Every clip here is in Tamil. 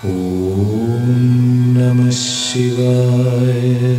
ॐ नमः शिवाय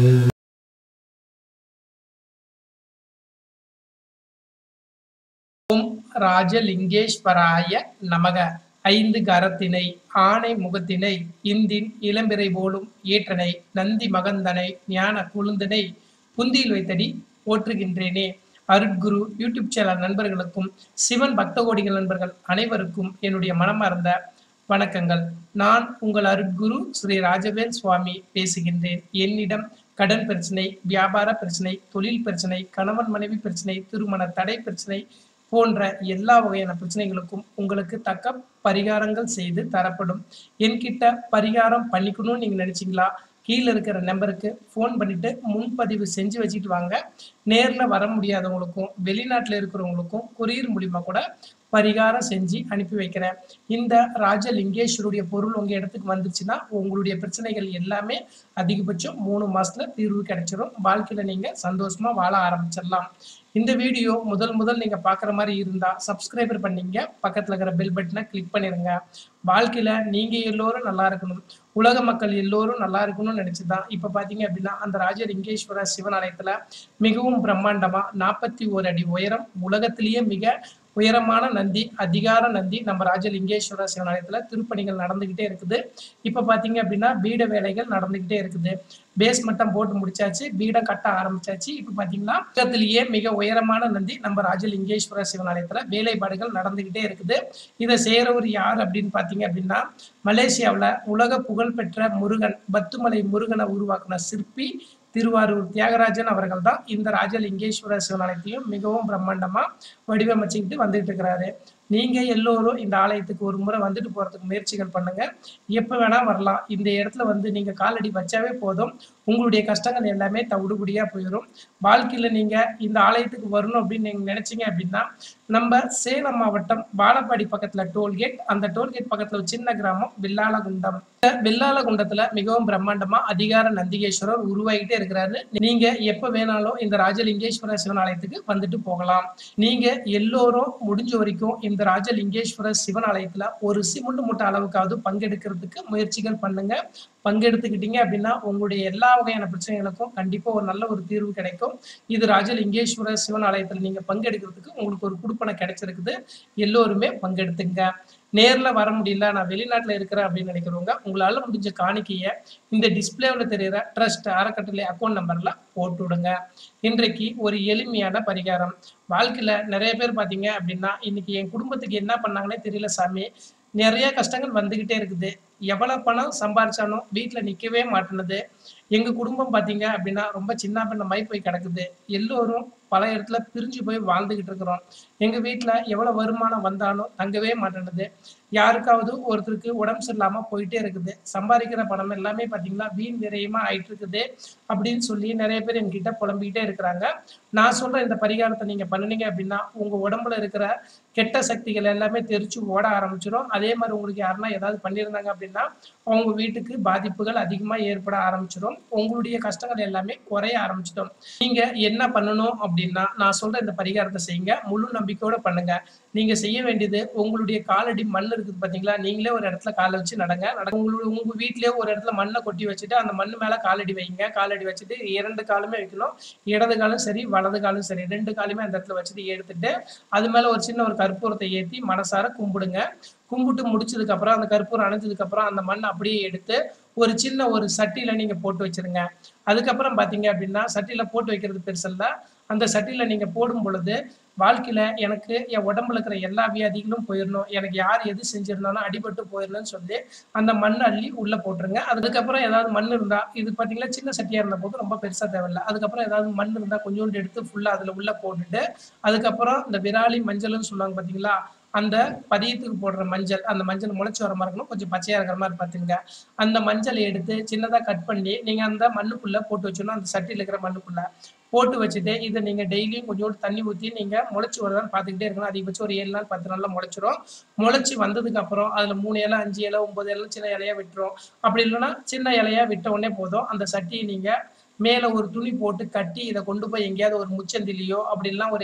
ராஜலிங்கேஸ்வராய நமக ஐந்து கரத்தினை ஆனை முகத்தினை இந்தின் இளம்பிறை போலும் ஏற்றனை நந்தி மகந்தனை ஞான குழுந்தனை புந்தியில் வைத்தடி போற்றுகின்றேனே அருட்குரு யூடியூப் சேனல் நண்பர்களுக்கும் சிவன் பக்த கோடிகள் நண்பர்கள் அனைவருக்கும் என்னுடைய மனமார்ந்த வணக்கங்கள் நான் உங்கள் அருட்குரு ஸ்ரீ ராஜவேல் சுவாமி பேசுகின்றேன் என்னிடம் கடன் பிரச்சனை வியாபார பிரச்சனை தொழில் பிரச்சனை கணவன் மனைவி பிரச்சனை திருமண தடை பிரச்சனை போன்ற எல்லா வகையான பிரச்சனைகளுக்கும் உங்களுக்கு தக்க பரிகாரங்கள் செய்து தரப்படும் என்கிட்ட பரிகாரம் பண்ணிக்கணும்னு நீங்க நினைச்சீங்களா கீழே இருக்கிற நம்பருக்கு ஃபோன் பண்ணிட்டு முன்பதிவு செஞ்சு வச்சுட்டு வாங்க நேரில் வர முடியாதவங்களுக்கும் வெளிநாட்டில் இருக்கிறவங்களுக்கும் கொரியர் மூலியமா கூட பரிகாரம் செஞ்சு அனுப்பி வைக்கிறேன் இந்த ராஜலிங்கேஸ்வருடைய பொருள் உங்க இடத்துக்கு வந்துருச்சுன்னா உங்களுடைய பிரச்சனைகள் எல்லாமே அதிகபட்சம் மூணு மாசத்துல தீர்வு கிடைச்சிரும் வாழ்க்கையில நீங்க சந்தோஷமா வாழ ஆரம்பிச்சிடலாம் இந்த வீடியோ முதல் முதல் நீங்க பாக்குற மாதிரி இருந்தா சப்ஸ்கிரைபர் பண்ணீங்க பக்கத்துல இருக்கிற பெல் பட்டனை கிளிக் பண்ணிருங்க வாழ்க்கையில நீங்க எல்லோரும் நல்லா இருக்கணும் உலக மக்கள் எல்லோரும் நல்லா இருக்கணும்னு நினைச்சுதான் இப்ப பாத்தீங்க அப்படின்னா அந்த ராஜலிங்கேஸ்வர சிவன் ஆலயத்துல மிகவும் பிரம்மாண்டமா நாற்பத்தி ஓரு அடி உயரம் உலகத்திலேயே மிக உயரமான நந்தி அதிகார நந்தி நம்ம ராஜலிங்கேஸ்வர சிவனாலயத்துல திருப்பணிகள் நடந்துகிட்டே இருக்குது இப்ப பாத்தீங்க அப்படின்னா பீட வேலைகள் நடந்துகிட்டே இருக்குது பேஸ் மட்டம் போட்டு முடிச்சாச்சு பீடம் கட்ட ஆரம்பிச்சாச்சு இப்ப பாத்தீங்கன்னா உலகத்திலேயே மிக உயரமான நந்தி நம்ம ராஜலிங்கேஸ்வர சிவனாலயத்துல வேலைப்பாடுகள் நடந்துகிட்டே இருக்குது இதை செய்யறவர் யார் அப்படின்னு பாத்தீங்க அப்படின்னா மலேசியாவுல உலக புகழ்பெற்ற முருகன் பத்துமலை முருகனை உருவாக்குன சிற்பி திருவாரூர் தியாகராஜன் அவர்கள் தான் இந்த ராஜலிங்கேஸ்வர சிவனாலயத்தையும் மிகவும் பிரம்மாண்டமா வடிவமைச்சுக்கிட்டு வந்துட்டு இருக்கிறாரு நீங்க எல்லோரும் இந்த ஆலயத்துக்கு ஒரு முறை வந்துட்டு போறதுக்கு முயற்சிகள் பண்ணுங்க எப்ப வேணா வரலாம் இந்த இடத்துல வந்து நீங்க காலடி வச்சாவே போதும் உங்களுடைய கஷ்டங்கள் எல்லாமே தவிடுபடியா போயிடும் வாழ்க்கையில நீங்க இந்த ஆலயத்துக்கு வரணும் அப்படின்னு நீங்க நினைச்சீங்க அப்படின்னா நம்ம சேலம் மாவட்டம் பாலப்பாடி பக்கத்துல டோல்கேட் அந்த டோல்கேட் பக்கத்துல ஒரு சின்ன கிராமம் வில்லாலகுண்டம் இந்த வில்லாலகுண்டத்துல மிகவும் பிரம்மாண்டமா அதிகார நந்திகேஸ்வரர் உருவாகிட்டே இருக்கிறாரு நீங்க எப்ப வேணாலும் இந்த ராஜலிங்கேஸ்வர சிவன் ஆலயத்துக்கு வந்துட்டு போகலாம் நீங்க எல்லோரும் முடிஞ்ச வரைக்கும் இந்த ராஜலிங்கேஸ்வர சிவன் ஆலயத்துல ஒரு சிமெண்ட் மூட்டை அளவுக்காவது பங்கெடுக்கிறதுக்கு முயற்சிகள் பண்ணுங்க பங்கெடுத்துக்கிட்டீங்க அப்படின்னா உங்களுடைய எல்லா வகையான பிரச்சனைகளுக்கும் கண்டிப்பா ஒரு நல்ல ஒரு தீர்வு கிடைக்கும் இது ராஜலிங்கேஸ்வர சிவன் ஆலயத்துல நீங்க பங்கெடுக்கிறதுக்கு உங்களுக்கு ஒரு குடுப்பனை கிடைச்சிருக்குது எல்லோருமே பங்கெடுத்துங்க நேர்ல வர முடியல நான் வெளிநாட்டுல இருக்கிறேன் அப்படின்னு நினைக்கிறவங்க உங்களால முடிஞ்ச காணிக்கைய இந்த டிஸ்பிளேவில் தெரியுற ட்ரஸ்ட் அறக்கட்டளை அக்கௌண்ட் நம்பர்ல போட்டு விடுங்க இன்றைக்கு ஒரு எளிமையான பரிகாரம் வாழ்க்கையில நிறைய பேர் பாத்தீங்க அப்படின்னா இன்னைக்கு என் குடும்பத்துக்கு என்ன பண்ணாங்கன்னே தெரியல சாமி நிறைய கஷ்டங்கள் வந்துகிட்டே இருக்குது எவ்வளவு பணம் சம்பாரிச்சாலும் வீட்டுல நிக்கவே மாட்டேனுது எங்க குடும்பம் பாத்தீங்க அப்படின்னா ரொம்ப சின்ன பின்னமாய் போய் கிடக்குது எல்லோரும் பல இடத்துல பிரிஞ்சு போய் வாழ்ந்துகிட்டு இருக்கிறோம் எங்க வீட்டுல எவ்வளவு வருமானம் வந்தாலும் தங்கவே மாட்டேனுது யாருக்காவது ஒருத்தருக்கு உடம்பு சரியில்லாம போயிட்டே இருக்குது சம்பாதிக்கிற பணம் எல்லாமே பாத்தீங்கன்னா வீண் விரயமா ஆயிட்டு இருக்குது அப்படின்னு சொல்லி நிறைய பேர் என்கிட்ட புலம்பிக்கிட்டே இருக்கிறாங்க நான் சொல்ற இந்த பரிகாரத்தை நீங்க பண்ணுனீங்க அப்படின்னா உங்க உடம்புல இருக்கிற கெட்ட சக்திகள் எல்லாமே தெரிச்சு ஓட ஆரம்பிச்சிடும் அதே மாதிரி உங்களுக்கு யாருன்னா ஏதாவது பண்ணியிருந்தாங்க அப்படின்னா அவங்க வீட்டுக்கு பாதிப்புகள் அதிகமா ஏற்பட ஆரம்பிச்சிடும் உங்களுடைய கஷ்டங்கள் எல்லாமே குறைய ஆரம்பிச்சிடும் நீங்க என்ன பண்ணணும் அப்படின்னா நான் சொல்ற இந்த பரிகாரத்தை செய்யுங்க முழு நம்பிக்கையோட பண்ணுங்க நீங்க செய்ய வேண்டியது உங்களுடைய காலடி மண் இருக்குது பாத்தீங்களா நீங்களே ஒரு இடத்துல காலை வச்சு நடங்க நடங்க உங்களுடைய உங்க வீட்லயே ஒரு இடத்துல மண்ணை கொட்டி வச்சுட்டு அந்த மண்ணு மேல காலடி வைங்க காலடி வச்சுட்டு இரண்டு காலுமே வைக்கணும் இடது காலும் சரி வலது காலும் சரி ரெண்டு காலுமே அந்த இடத்துல வச்சுட்டு எடுத்துட்டு அது மேல ஒரு சின்ன ஒரு கற்பூரத்தை ஏத்தி மனசார கும்பிடுங்க கும்பிட்டு முடிச்சதுக்கு அப்புறம் அந்த கற்பூரம் அணைஞ்சதுக்கு அப்புறம் அந்த மண்ணை அப்படியே எடுத்து ஒரு சின்ன ஒரு சட்டியில நீங்க போட்டு வச்சிருங்க அதுக்கப்புறம் பாத்தீங்க அப்படின்னா சட்டியில போட்டு வைக்கிறது பெருசல்ல அந்த சட்டியில நீங்க போடும் பொழுது வாழ்க்கையில எனக்கு என் உடம்புல இருக்கிற எல்லா வியாதிகளும் போயிடணும் எனக்கு யார் எது செஞ்சிருந்தாலும் அடிபட்டு போயிடணும்னு சொல்லி அந்த மண் அள்ளி உள்ள போட்டுருங்க அதுக்கப்புறம் ஏதாவது மண் இருந்தா இது பாத்தீங்கன்னா சின்ன சட்டியா இருந்த போது ரொம்ப பெருசா தேவையில்ல அதுக்கப்புறம் ஏதாவது மண் இருந்தா கொஞ்சோண்டு எடுத்து ஃபுல்லா அதுல உள்ள போட்டுட்டு அதுக்கப்புறம் இந்த விராலி மஞ்சள்னு சொல்லுவாங்க பாத்தீங்களா அந்த பதியத்துக்கு போடுற மஞ்சள் அந்த மஞ்சள் முளைச்சி வர மாதிரி இருக்கணும் கொஞ்சம் பச்சையா இருக்கிற மாதிரி பார்த்துங்க அந்த மஞ்சளை எடுத்து சின்னதா கட் பண்ணி நீங்க அந்த மண்ணுக்குள்ள போட்டு வச்சிடணும் அந்த சட்டியில் இருக்கிற மண்ணுக்குள்ள போட்டு வச்சுட்டு இதை நீங்க டெய்லியும் கொஞ்சோண்டு தண்ணி ஊற்றி நீங்க முளைச்சி வருதான்னு பார்த்துக்கிட்டே இருக்கணும் அதிகபட்சம் ஒரு ஏழு நாள் பத்து நாள்ல முளைச்சிரும் முளைச்சி வந்ததுக்கு அப்புறம் அதுல மூணு இலை அஞ்சு இலை ஒன்பது இலை சின்ன இலையா விட்டுரும் அப்படி இல்லைன்னா சின்ன இலையா விட்ட உடனே போதும் அந்த சட்டியை நீங்க மேல ஒரு துணி போட்டு கட்டி இதை கொண்டு போய் எங்கேயாவது ஒரு முச்சந்திலையோ அப்படி இல்லைன்னா ஒரு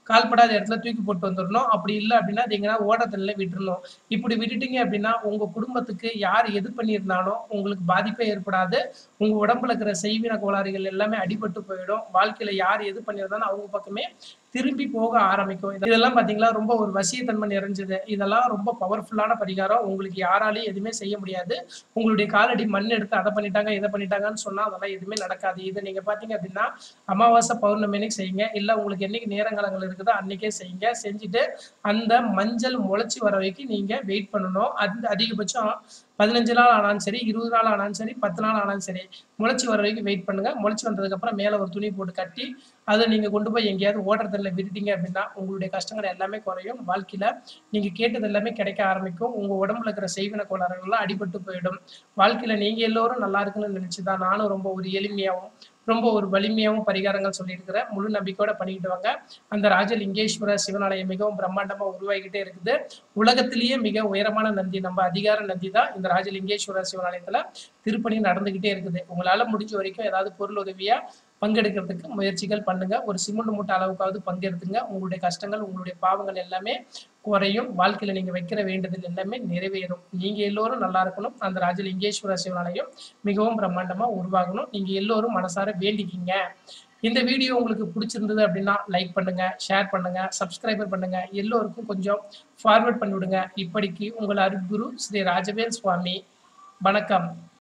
கால்படாத இடத்துல தூக்கி போட்டு வந்துடணும் அப்படி இல்லை அப்படின்னா அது எங்கன்னா ஓட்டத்துல விட்டுறணும் இப்படி விட்டுட்டீங்க அப்படின்னா உங்க குடும்பத்துக்கு யார் எது பண்ணியிருந்தாலும் உங்களுக்கு பாதிப்பே ஏற்படாது உங்க உடம்புல இருக்கிற செய்வின கோளாறுகள் எல்லாமே அடிபட்டு போயிடும் வாழ்க்கையில யார் எது பண்ணியிருந்தாலும் அவங்க பக்கமே திரும்பி போக ஆரம்பிக்கும் இது- இதெல்லாம் பாத்தீங்களா ரொம்ப ஒரு வசியத்தன்மை நிறைஞ்சது இதெல்லாம் ரொம்ப பவர்ஃபுல்லான பரிகாரம் உங்களுக்கு யாராலையும் எதுவுமே செய்ய முடியாது உங்களுடைய காலடி மண் எடுத்து அதை பண்ணிட்டாங்க இதை பண்ணிட்டாங்கன்னு சொன்னா அதெல்லாம் எதுவுமே நடக்காது இதை நீங்க பாத்தீங்க அப்படின்னா அமாவாசை பௌர்ணமி அன்னைக்கு செய்யுங்க இல்ல உங்களுக்கு என்னைக்கு நேரங்காலங்கள் இருக்குதோ அன்னைக்கே செய்யுங்க செஞ்சுட்டு அந்த மஞ்சள் முளைச்சி வர வரைக்கும் நீங்க வெயிட் பண்ணணும் அது அதிகபட்சம் பதினஞ்சு நாள் ஆனாலும் சரி இருபது நாள் ஆனாலும் சரி பத்து நாள் ஆனாலும் சரி முளைச்சி வர வரைக்கும் வெயிட் பண்ணுங்க முளைச்சி வந்ததுக்கு அப்புறம் மேல ஒரு துணி போட்டு கட்டி அதை நீங்க கொண்டு போய் எங்கேயாவது ஓட்டத்துல விட்டுட்டீங்க அப்படின்னா உங்களுடைய கஷ்டங்கள் எல்லாமே குறையும் வாழ்க்கையில நீங்க கேட்டது எல்லாமே கிடைக்க ஆரம்பிக்கும் உங்க உடம்புல இருக்கிற செய்வின கோளாறுகள்லாம் அடிபட்டு போயிடும் வாழ்க்கையில நீங்க எல்லோரும் நல்லா இருக்குன்னு நினைச்சுதான் நானும் ரொம்ப ஒரு எளிமையாவும் ரொம்ப ஒரு வலிமையாவும் பரிகாரங்கள் சொல்லியிருக்கிறேன் முழு நம்பிக்கையோட பண்ணிக்கிட்டு வாங்க அந்த ராஜலிங்கேஸ்வர சிவனாலயம் மிகவும் பிரம்மாண்டமா உருவாகிக்கிட்டே இருக்குது உலகத்திலேயே மிக உயரமான நந்தி நம்ம அதிகார நந்தி தான் இந்த ராஜலிங்கேஸ்வர சிவனாலயத்துல திருப்பணி நடந்துகிட்டே இருக்குது உங்களால முடிஞ்ச வரைக்கும் ஏதாவது பொருள் உதவியா பங்கெடுக்கிறதுக்கு முயற்சிகள் பண்ணுங்க ஒரு சிமெண்ட் மூட்டை அளவுக்காவது பங்கெடுத்துங்க உங்களுடைய கஷ்டங்கள் உங்களுடைய பாவங்கள் எல்லாமே குறையும் வாழ்க்கையில நீங்க வைக்கிற வேண்டுதல் எல்லாமே நிறைவேறும் நீங்க எல்லோரும் நல்லா இருக்கணும் அந்த ராஜலிங்கேஸ்வர சிவனாலயம் மிகவும் பிரம்மாண்டமா உருவாகணும் நீங்க எல்லோரும் மனசார வேண்டிக்கிங்க இந்த வீடியோ உங்களுக்கு பிடிச்சிருந்தது அப்படின்னா லைக் பண்ணுங்க ஷேர் பண்ணுங்க சப்ஸ்கிரைபர் பண்ணுங்க எல்லோருக்கும் கொஞ்சம் ஃபார்வர்ட் பண்ணி விடுங்க இப்படிக்கு உங்கள் அருட்குரு ஸ்ரீ ராஜவேல் சுவாமி வணக்கம்